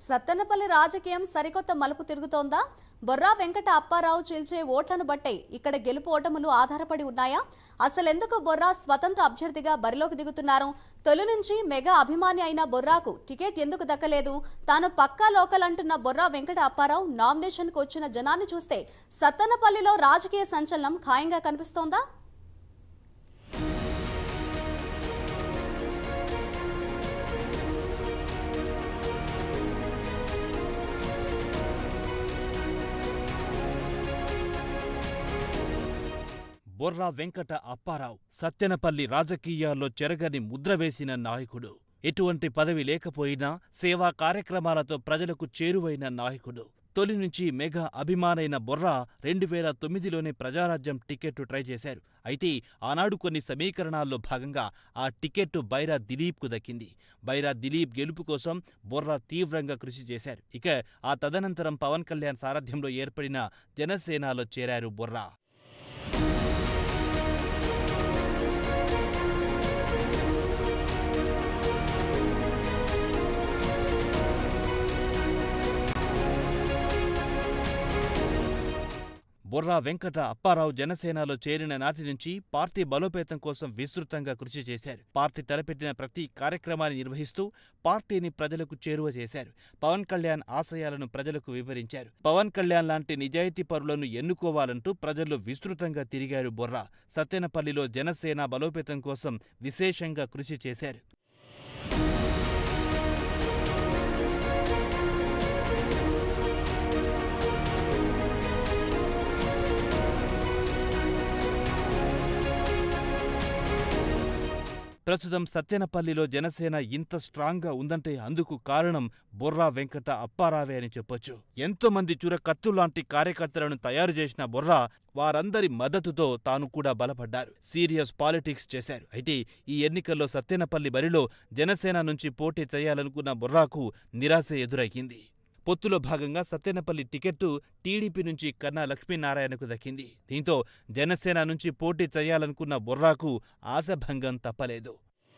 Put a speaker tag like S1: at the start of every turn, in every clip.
S1: సత్తెనపల్లి రాజకీయం సరికొత్త మలుపు తిరుగుతోందా బొర్రా వెంకట అప్పారావు చీల్చే ఓట్లను బట్టే ఇక్కడ గెలుపు ఓటములు ఆధారపడి ఉన్నాయా అసలెందుకు బొర్రా స్వతంత్ర అభ్యర్థిగా బరిలోకి దిగుతున్నారు తొలి నుంచి మెగా అభిమాని అయిన బొర్రాకు టికెట్ ఎందుకు దక్కలేదు తాను పక్కా లోకల్ అంటున్న బొర్రా వెంకట అప్పారావు నామినేషన్కు వచ్చిన జనాన్ని చూస్తే సత్తెనపల్లిలో రాజకీయ సంచలనం ఖాయంగా కనిపిస్తోందా
S2: బొర్రా వెంకట అప్పారావు సత్తెనపల్లి రాజకీయాల్లో చెరగని ముద్ర వేసిన నాయకుడు ఎటువంటి పదవి లేకపోయినా సేవా కార్యక్రమాలతో ప్రజలకు చేరువైన నాయకుడు తొలి నుంచి మెగా అభిమానైన బొర్రా రెండు వేల తొమ్మిదిలోనే ప్రజారాజ్యం టికెట్టు ట్రై చేశారు అయితే ఆనాడు కొన్ని సమీకరణాల్లో భాగంగా ఆ టికెట్టు బైరా దిలీప్కు దక్కింది బైరా దిలీప్ గెలుపు కోసం బొర్రా తీవ్రంగా కృషి చేశారు ఇక ఆ తదనంతరం పవన్ కళ్యాణ్ సారథ్యంలో ఏర్పడిన జనసేనలో చేరారు బొర్రా బొర్రా వెంకట అప్పారావు జనసేనలో చేరిన నాటి నుంచి పార్టీ బలోపేతం కోసం విస్తృతంగా కృషి చేశారు పార్టీ తలపెట్టిన ప్రతి కార్యక్రమాన్ని నిర్వహిస్తూ పార్టీని ప్రజలకు చేరువ చేశారు పవన్ కళ్యాణ్ ఆశయాలను ప్రజలకు వివరించారు పవన్ కళ్యాణ్ లాంటి నిజాయితీ పరులను ఎన్నుకోవాలంటూ ప్రజల్లో విస్తృతంగా తిరిగారు బొర్రా సత్తెనపల్లిలో జనసేన బలోపేతం కోసం విశేషంగా కృషి చేశారు ప్రస్తుతం సత్యనపల్లిలో జనసేన ఇంత స్ట్రాంగ్గా ఉందంటే అందుకు కారణం బొర్రా వెంకట అప్పారావే అని చెప్పొచ్చు ఎంతో మంది చురకత్తులాంటి కార్యకర్తలను తయారు చేసిన బొర్రా వారందరి మద్దతుతో తాను కూడా బలపడ్డారు సీరియస్ పాలిటిక్స్ చేశారు అయితే ఈ ఎన్నికల్లో సత్యనపల్లి బరిలో జనసేన నుంచి పోటీ చేయాలనుకున్న బొర్రాకు నిరాశ ఎదురైంది పొత్తులో భాగంగా సత్తెనపల్లి టికెట్టు టీడీపీ నుంచి కన్నా లక్ష్మీనారాయణకు దక్కింది దీంతో జనసేన నుంచి పోటీ చేయాలనుకున్న బొర్రాకు ఆశభంగం తప్పలేదు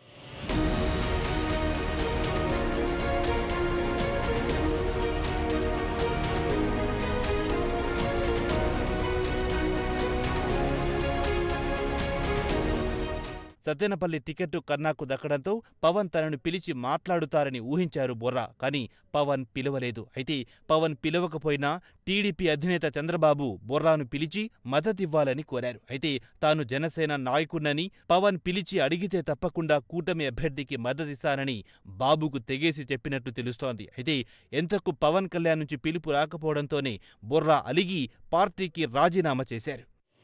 S2: సత్తెనపల్లి టికెట్టు కన్నాకు దక్కడంతో పవన్ తనను పిలిచి మాట్లాడుతారని ఊహించారు బొర్రా కానీ పవన్ పిలవలేదు అయితే పవన్ పిలవకపోయినా టీడీపీ అధినేత చంద్రబాబు బొర్రాను పిలిచి మద్దతివ్వాలని కోరారు అయితే తాను జనసేన నాయకుడినని పవన్ పిలిచి అడిగితే తప్పకుండా కూటమి అభ్యర్థికి మద్దతిస్తానని బాబుకు తెగేసి చెప్పినట్లు తెలుస్తోంది అయితే ఎంతకు పవన్ కళ్యాణ్ నుంచి పిలుపు రాకపోవడంతోనే బొర్రా అలిగి పార్టీకి రాజీనామా చేశారు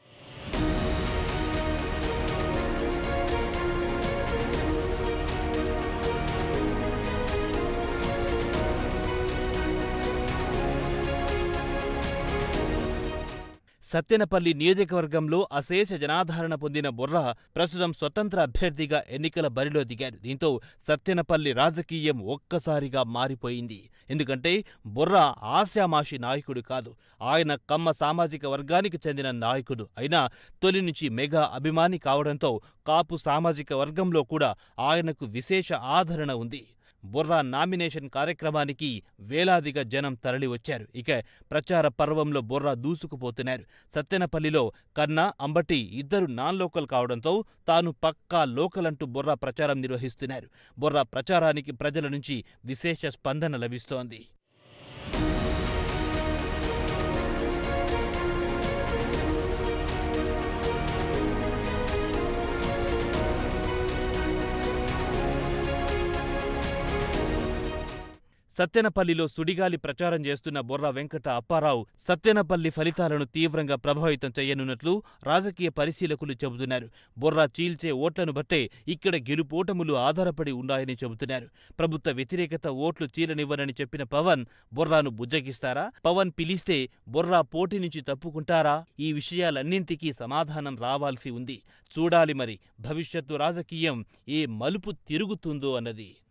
S2: సత్తెనపల్లి నియోజకవర్గంలో అశేష జనాదరణ పొందిన బొర్రా ప్రస్తుతం స్వతంత్ర అభ్యర్థిగా ఎన్నికల బరిలో దిగారు దీంతో సత్తెనపల్లి రాజకీయం ఒక్కసారిగా మారిపోయింది ఎందుకంటే బొర్రా ఆశామాషి నాయకుడు కాదు ఆయన కమ్మ సామాజిక వర్గానికి చెందిన నాయకుడు అయినా తొలి నుంచి మెగా అభిమాని కావడంతో కాపు సామాజిక వర్గంలో కూడా ఆయనకు విశేష ఆదరణ ఉంది బొర్రా నామినేషన్ కార్యక్రమానికి వేలాదిగా జనం తరలివచ్చారు ఇక ప్రచార పర్వంలో బొర్రా దూసుకుపోతున్నారు సత్తెనపల్లిలో కన్నా అంబటి ఇద్దరు నాన్ లోకల్ కావడంతో తాను పక్కా లోకల్ అంటూ బొర్రా ప్రచారం నిర్వహిస్తున్నారు బొర్రా ప్రచారానికి ప్రజల నుంచి విశేష స్పందన లభిస్తోంది సత్తెనపల్లిలో సుడిగాలి ప్రచారం చేస్తున్న బొర్రా వెంకట అప్పారావు సత్తెనపల్లి ఫలితాలను తీవ్రంగా ప్రభావితం చేయనున్నట్లు రాజకీయ పరిశీలకులు చెబుతున్నారు బొర్రా చీల్చే ఓట్లను బట్టే ఇక్కడ గెలుపోటములు ఆధారపడి ఉన్నాయని చెబుతున్నారు ప్రభుత్వ వ్యతిరేకత ఓట్లు చీలనివ్వనని చెప్పిన పవన్ బొర్రాను బుజ్జగిస్తారా పవన్ పిలిస్తే బొర్రా పోటీ నుంచి తప్పుకుంటారా ఈ విషయాలన్నింటికీ సమాధానం రావాల్సి ఉంది చూడాలి మరి భవిష్యత్తు రాజకీయం ఏ మలుపు తిరుగుతుందో అన్నది